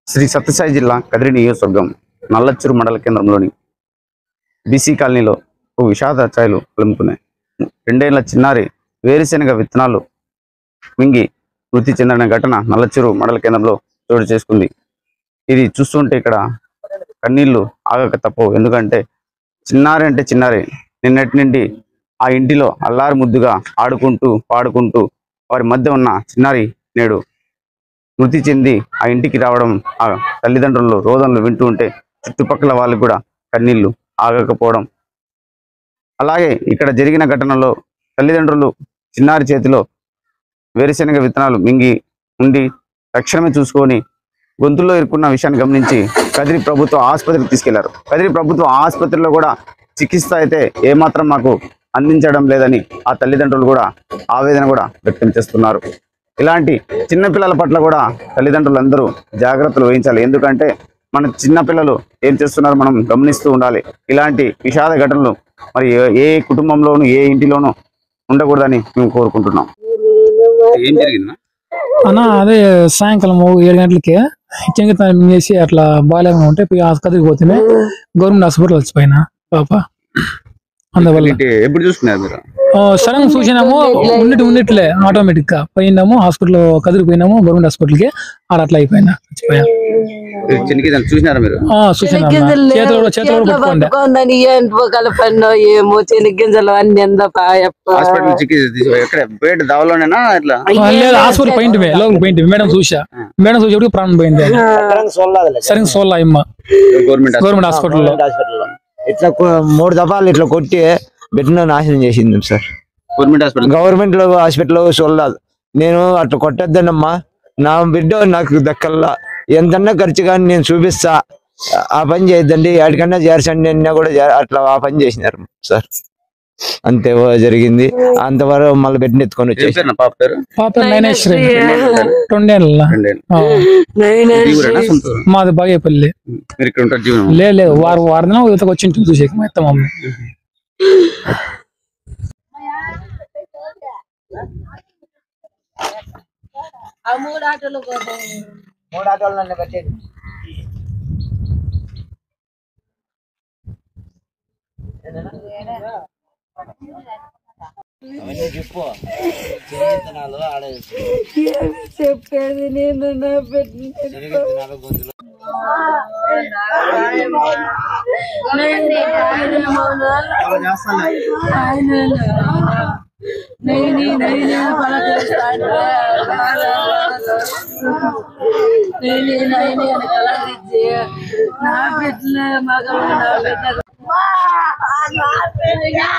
శ్రీ సత్యసాయి జిల్లా కదిరి నియోజకవర్గం నల్లచ్చూరు మండల కేంద్రంలోని బీసీ కాలనీలో ఓ విషాద ఛాయలు కలుముకున్నాయి రెండేళ్ల చిన్నారి వేరుశెనగ విత్తనాలు మింగి మృతి చెందిన ఘటన నల్లచ్చూరు మండల కేంద్రంలో చోటు చేసుకుంది ఇది చూస్తుంటే ఇక్కడ కన్నీళ్లు ఆగక తప్పవు ఎందుకంటే చిన్నారి అంటే చిన్నారి నిన్నటి నుండి ఆ ఇంటిలో అల్లారు ముద్దుగా ఆడుకుంటూ పాడుకుంటూ వారి మధ్య ఉన్న చిన్నారి నేడు మృతి చెంది ఆ ఇంటికి రావడం ఆ తల్లిదండ్రులు రోదనలు వింటూ ఉంటే చుట్టుపక్కల వాళ్ళు కూడా కన్నీళ్లు ఆగకపోవడం అలాగే ఇక్కడ జరిగిన ఘటనలో తల్లిదండ్రులు చిన్నారి చేతిలో వేరుశెనగ విత్తనాలు మింగి ఉండి తక్షణమే చూసుకొని గొంతులో ఇరుక్కున్న విషయాన్ని గమనించి కదిరి ప్రభుత్వ ఆసుపత్రికి తీసుకెళ్లారు కదిరి ప్రభుత్వ ఆసుపత్రిలో కూడా చికిత్స అయితే ఏమాత్రం మాకు అందించడం లేదని ఆ తల్లిదండ్రులు కూడా ఆవేదన కూడా వ్యక్తం చేస్తున్నారు ఇలాంటి చిన్నపిల్లల పట్ల కూడా తల్లిదండ్రులు అందరూ జాగ్రత్తలు వహించాలి ఎందుకంటే మన చిన్నపిల్లలు ఏం చేస్తున్నారో మనం గమనిస్తూ ఉండాలి ఇలాంటి విషాద ఘటనలు మరి ఏ- ఏ కుటుంబంలోనూ ఏ ఇంటిలోనూ ఉండకూడదని మేము కోరుకుంటున్నాం ఏం జరిగింది అన్న అదే సాయంకాలం ఓ ఏడు గంటలకి చెంగితనం చేసి అట్లా బాగాలేకుండా ఉంటే పోయి ఆసుపత్రికి పోతేనే గవర్నమెంట్ హాస్పిటల్ వచ్చిపోయిన పాప అందువల్ల ఎప్పుడు చూసుకున్నారు మీరు సడన్ చూసినాము ఉన్నట్టు ఉన్నట్లే ఆటోమేటిక్ గా పోయినాము హాస్పిటల్ కదిరికి పోయినాము గవర్నమెంట్ హాస్పిటల్ కి ఆడ అట్లా అయిపోయినా చచ్చిపోయా చిన్నకి చూసినారా మీరు ఆ, చూసినా అన్న. చేతిలో కూడా చేతిలో కూడా పట్టుకోండి పట్టుకోండి ఏంటో కలపన్నో ఏమో చెనిగ్గింజలు అన్ని ఎంత పాయప్ప హాస్పిటల్ చికిత్స తీసు ఎక్కడ బయట దావలోనేనా ఇట్లా ఆ, లేదు హాస్పిటల్ పోయింటివి లోపల పోయింటివి మేడం చూసా మేడం చూసి ప్రాణం పోయింది సరిగ్గా సోల్లా అమ్మ గవర్నమెంట్ గవర్నమెంట్ హాస్పిటల్లో హాస్పిటల్లో ఇట్లా కొ- మూడు దఫాలు ఇట్లా కొట్టి బిడ్డను నాశనం చేసింది సార్ గవర్నమెంట్ హాస్పిటల్ గవర్నమెంట్ లో హాస్పిటల్ చూడలేదు నేను అట్లా కొట్టొద్దనమ్మా నా బిడ్డ నాకు దక్కల్లా ఎంతన్నా ఖర్చు కానీ నేను చూపిస్తా ఆ పని చేయొద్దండి ఎక్కడికన్నా చేర్చండి అన్నా కూడా జర- అట్లా ఆ పని చేసినారు సార్ అంతే ఓ జరిగింది అంతవరకు మళ్ళీ బిడ్డను ఎత్తుకొని ఏం వచ్చేసి పేరు నా పాప పేరు పాప నైనేశ్వరి రెండేళ్ళ రెండేళ్ళు నైనా ఈ ఊరేనా సొంత ఊరు? మాది బాగేపల్లి మీరు ఇక్కడ ఉంటారు జీవనం లేదు లేదు వారు వారం దినం ఇతకు వచ్చి ఇంటికి చూసేకి మా అత్త మమ్మీ చెప్పేది నేను నా బిడ్డ నా బిడ్డ మగ నా బిడ్డ